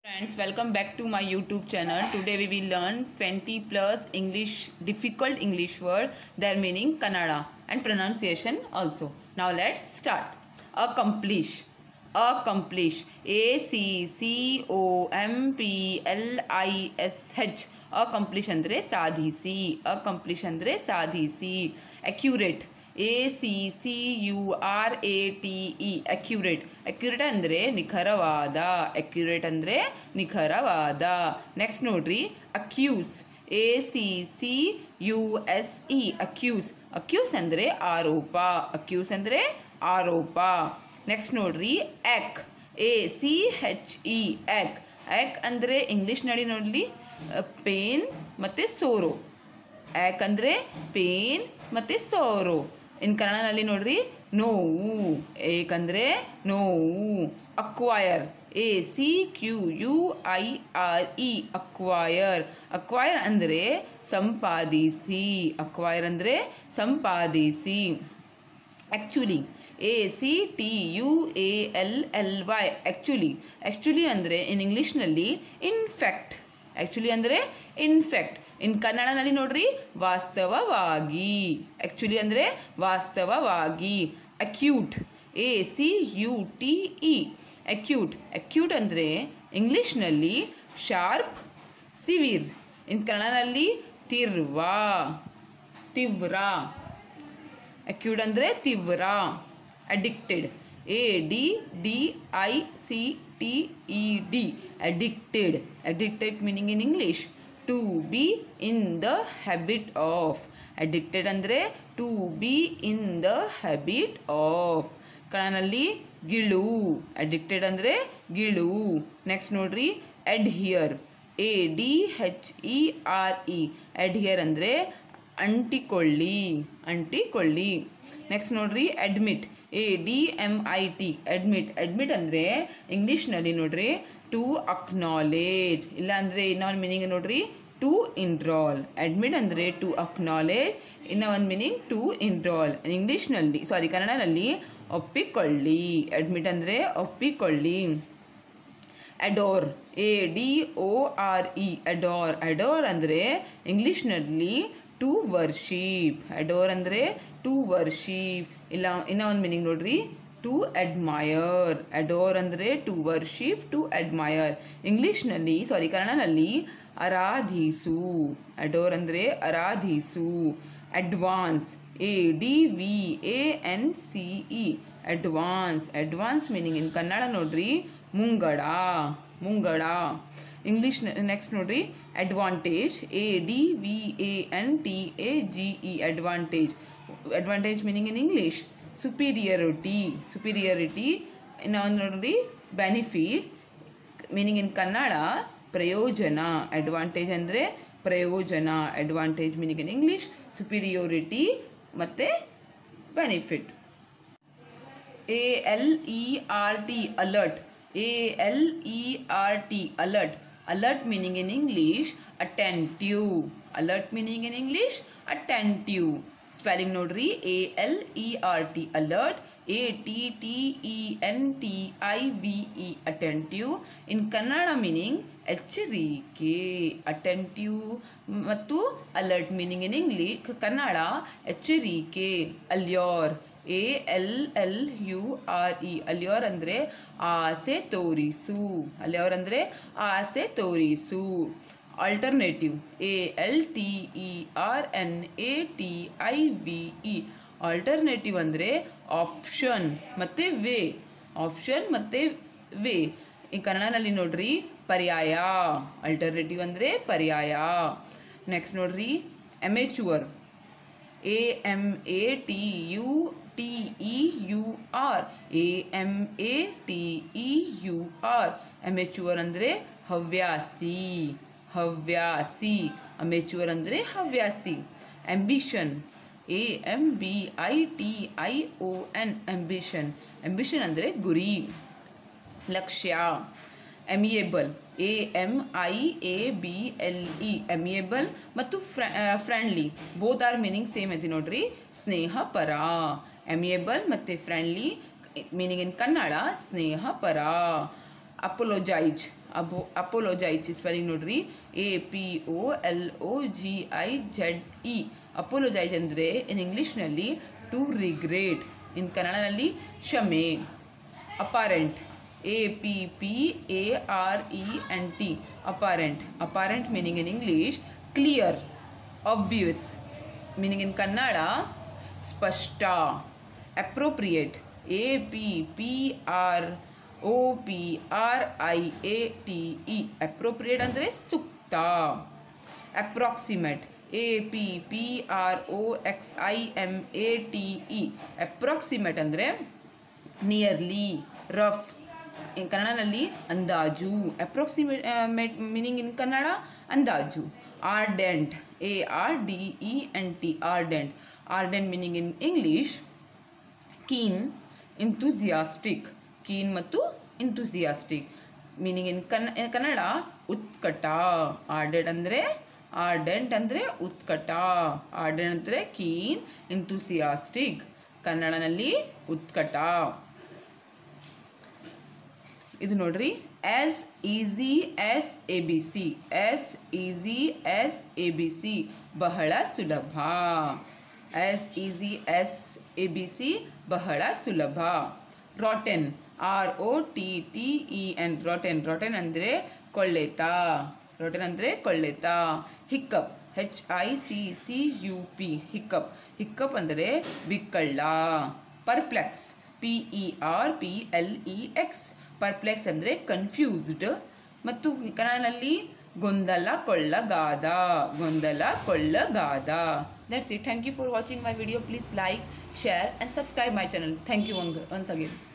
friends welcome back to my youtube channel today we will learn 20 plus english difficult english word their meaning kannada and pronunciation also now let's start accomplish accomplish a c c o m p l i s h accomplish ಅಂದ್ರೆ ಸಾಧಿಸಿ accomplish ಅಂದ್ರೆ ಸಾಧಿಸಿ accurate A C C U R A T E accurate accurate ಅಂದರೆ ನಿಖರವಾದ accurate ಅಂದರೆ ನಿಖರವಾದ next ನೋಡ್ರಿ accuse A C C U S E accuse accuse ಅಂದರೆ ಆರೋಪ ಅಕ್ಯೂಸ್ ಅಂದರೆ ಆರೋಪ ನೆಕ್ಸ್ಟ್ ನೋಡ್ರಿ ache A C H E ache ache ಅಂದರೆ ಇಂಗ್ಲೀಷ್ನಲ್ಲಿ ನೋಡಲಿ ಪೇನ್ ಮತ್ತು ಸೋರೋ ಯಾಕಂದರೆ ಪೇನ್ ಮತ್ತು ಸೋರೋ ಇನ್ನು ಕನ್ನಡದಲ್ಲಿ ನೋಡ್ರಿ ನೋವು ಏಕಂದರೆ ನೋವು acquire A C Q U I R E acquire acquire ಅಂದರೆ ಸಂಪಾದಿಸಿ ಅಕ್ವಯರ್ ಅಂದರೆ ಸಂಪಾದಿಸಿ actually A C T U A L L Y actually actually ಅಂದರೆ ಇನ್ ಇಂಗ್ಲೀಷ್ನಲ್ಲಿ ಇನ್ಫ್ಯಾಕ್ಟ್ ಆ್ಯಕ್ಚುಲಿ ಅಂದರೆ ಇನ್ಫ್ಯಾಕ್ಟ್ ಇನ್ ಕನ್ನಡದಲ್ಲಿ ನೋಡ್ರಿ ವಾಸ್ತವವಾಗಿ ಆ್ಯಕ್ಚುಲಿ ಅಂದರೆ ವಾಸ್ತವವಾಗಿ acute A C U T E acute acute ಅಂದರೆ ಇಂಗ್ಲೀಷ್ನಲ್ಲಿ ಶಾರ್ಪ್ ಸಿವಿರ್ ಇನ್ ಕನ್ನಡದಲ್ಲಿ ತೀವ್ರ ತೀವ್ರ ಅಕ್ಯೂಟ್ ಅಂದರೆ ತೀವ್ರ addicted A D D I C T E D addicted addicted meaning in English to be in the habit of addicted ಅಂದರೆ to be in the habit of ಕನ್ನಡದಲ್ಲಿ ಗಿಳು ಅಡಿಕ್ಟೆಡ್ ಅಂದರೆ ಗಿಳು ನೆಕ್ಸ್ಟ್ ನೋಡ್ರಿ adhere A D H E R E adhere ಅಂದರೆ ಅಂಟಿಕೊಳ್ಳಿ ಅಂಟಿಕೊಳ್ಳಿ next ನೋಡ್ರಿ admit A D M I T admit admit ಅಂದರೆ ಇಂಗ್ಲೀಷ್ನಲ್ಲಿ ನೋಡ್ರಿ ಟು ಅಕ್ನಾಲೇಜ್ ಇಲ್ಲ ಅಂದರೆ ಇನ್ನೊಂದು ಮೀನಿಂಗ್ ನೋಡ್ರಿ ಟು ಇನ್ರಾಲ್ ಅಡ್ಮಿಟ್ ಅಂದರೆ ಟು ಅಕ್ನಾಲೇಜ್ ಇನ್ನೂ ಒಂದು ಮೀನಿಂಗ್ ಟು ಇನ್ರಾಲ್ ಇಂಗ್ಲೀಷ್ನಲ್ಲಿ ಸಾರಿ ಕನ್ನಡದಲ್ಲಿ ಒಪ್ಪಿಕೊಳ್ಳಿ ಅಡ್ಮಿಟ್ ಅಂದರೆ ಒಪ್ಪಿಕೊಳ್ಳಿ adore A D O R E adore adore ಅಂದರೆ ಇಂಗ್ಲೀಷ್ನಲ್ಲಿ ಟು ವರ್ಷೀಪ್ ಅಡೋರ್ ಅಂದರೆ ಟು ವರ್ಷೀಪ್ ಇಲ್ಲ ಇನ್ನೂ ಒಂದು ಮೀನಿಂಗ್ ನೋಡ್ರಿ ಟು ಅಡ್ಮಯರ್ ಅಡೋರ್ ಅಂದರೆ ಟು ವರ್ಷಿಪ್ ಟು ಅಡ್ಮಯರ್ ಇಂಗ್ಲೀಷ್ನಲ್ಲಿ ಸಾರಿ ಕನ್ನಡದಲ್ಲಿ ಆರಾಧಿಸು ಅಡೋರ್ ಅಂದರೆ ಆರಾಧಿಸು advance A D V A N C E advance advance meaning in Kannada ನೋಡ್ರಿ ಮುಂಗಡ ಮುಂಗಡ ಇಂಗ್ಲೀಷ್ ನೆಕ್ಸ್ಟ್ ನೋಡ್ರಿ advantage A D V A N T A G E advantage advantage meaning in English superiority superiority ಇನ್ನು ಒಂದು ನೋಡ್ರಿ benefit meaning in Kannada ಪ್ರಯೋಜನ advantage ಅಂದರೆ ಪ್ರಯೋಜನ advantage meaning in English superiority ಮತ್ತು benefit A L E R T alert A L E R T alert alert meaning in English attentive alert meaning in English attentive spelling ನೋಡ್ರಿ A L E R T alert A T T E N T I V E attentive in Kannada meaning ಎಚ್ಚರಿಕೆ attentive ಮತ್ತು alert meaning in English Kannada ಎಚ್ಚರಿಕೆ allure A L L U R E ಅಲ್ಯೋರ್ ಅಂದರೆ ಆಸೆ ತೋರಿಸು ಅಲ್ಯೋರ್ ಅಂದರೆ ಆಸೆ ತೋರಿಸು alternative A L T E R N A T I V E alternative ಅಂದರೆ ಆಪ್ಷನ್ ಮತ್ತು ವೇ ಆಪ್ಷನ್ ಮತ್ತು ವೇ ಈ ಕನ್ನಡದಲ್ಲಿ ನೋಡ್ರಿ ಪರ್ಯಾಯ ಆಲ್ಟರ್ನೇಟಿವ್ ಅಂದರೆ ಪರ್ಯಾಯ ನೆಕ್ಸ್ಟ್ ನೋಡ್ರಿ ಎಮೆಚುವರ್ A M A T U T E U R A M A T E you are ಎಮೆಚುವರ್ ಅಂದರೆ ಹವ್ಯಾಸಿ ಹವ್ಯಾಸಿ ಅಮೆಚುವರ್ ಅಂದರೆ ಹವ್ಯಾಸಿ ambition A M B I T I O N ambition ambition ಅಂದರೆ ಗುರಿ ಲಕ್ಷ್ಯ amiable A M I A B L E amiable ಮತ್ತು friendly both are meaning same ಐತಿ ನೋಡ್ರಿ ಸ್ನೇಹ ಪರ ಎಮಿಯೇಬಲ್ ಮತ್ತು ಫ್ರೆಂಡ್ಲಿ ಮೀನಿಂಗ್ ಇನ್ ಕನ್ನಡ ಸ್ನೇಹ ಪರ ಅಪೊಲೊಜೈಜ್ ಅಬೋ ಅಪೋಲೋಜೈಚ್ ಸ್ಪೆಲ್ಲಿಂಗ್ ನೋಡ್ರಿ A P O L O G I Z E apologise ಅಂದರೆ ಇನ್ ಇಂಗ್ಲೀಷ್ನಲ್ಲಿ ಟು ರಿಗ್ರೇಟ್ ಇನ್ ಕನ್ನಡದಲ್ಲಿ ಕ್ಷಮೆ apparent A P P A R E N T apparent apparent meaning in English clear obvious meaning in Kannada ಸ್ಪಷ್ಟ appropriate A P P R O P R I A T E appropriate ಅಂದರೆ ಸೂಕ್ತ approximate A P P R O X I M A T E approximate ಅಂದರೆ nearly rough in ಕನ್ನಡದಲ್ಲಿ ಅಂದಾಜು approximate meaning in Kannada ಅಂದಾಜು ardent A R D E N T ardent ardent meaning in English keen enthusiastic keen ಮತ್ತು enthusiastic meaning in ಕನ್ ಕನ್ನಡ ಉತ್ಕಟ ಆರ್ಡೆಡ್ ಅಂದರೆ ardent ಅಂದರೆ ಉತ್ಕಟ ardent ಅಂದರೆ keen ಇಂಥೂಸಿಯಾಸ್ಟಿಕ್ ಕನ್ನಡನಲ್ಲಿ ಉತ್ಕಟ ಇದು ನೋಡ್ರಿ as easy as A B C as easy as A B C ಬಹಳ ಸುಲಭ as easy as A B C ಬಹಳ ಸುಲಭ rotten R O T T E N rotten rotten ಅಂದರೆ ಕೊಳ್ಳೆತ ರಾಟೆನ್ ಅಂದರೆ ಕೊಳ್ಳೆತ hiccup H I C C U P hiccup hiccup ಅಂದರೆ ಬಿಕ್ಕಳ್ಳ perplex P E R P L E X perplex ಅಂದರೆ confused ಮತ್ತು ಕನ್ನಡದಲ್ಲಿ ಗೊಂದಲ ಕೊಳ್ಳಗಾದ ಗೊಂದಲ ಕೊಳ್ಳಗಾದ that's it thank you for watching my video please like share and subscribe my channel thank you once again